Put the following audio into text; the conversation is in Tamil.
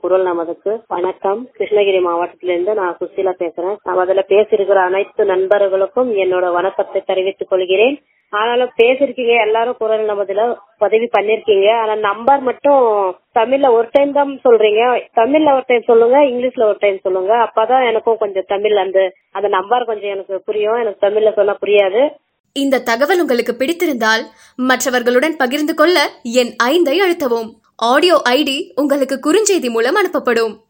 குரல் நமதுக்கு வணக்கம் கிருஷ்ணகிரி மாவட்டத்திலிருந்து நான் சுசீலா பேசுறேன் நான் முதல்ல பேசியிருக்கிற அனைத்து நண்பர்களுக்கும் என்னோட வணக்கத்தை தெரிவித்துக் கொள்கிறேன் ஆனாலும் பேசிருக்கீங்க எல்லாரும் குரல் நமதுல பதிவு பண்ணிருக்கீங்க ஆனா நம்பர் மட்டும் தமிழ்ல ஒரு டைம் தான் சொல்றீங்க தமிழ்ல ஒரு டைம் சொல்லுங்க இங்கிலீஷ்ல ஒரு டைம் சொல்லுங்க அப்பதான் எனக்கும் கொஞ்சம் தமிழ் அந்த அந்த நம்பர் கொஞ்சம் எனக்கு புரியும் எனக்கு தமிழ்ல சொன்னா புரியாது இந்த தகவல் உங்களுக்கு பிடித்திருந்தால் மற்றவர்களுடன் பகிர்ந்து கொள்ள என் ஐந்தை அழுத்தவும் ஆடியோ ஐடி உங்களுக்கு குறுஞ்செய்தி மூலம் அனுப்பப்படும்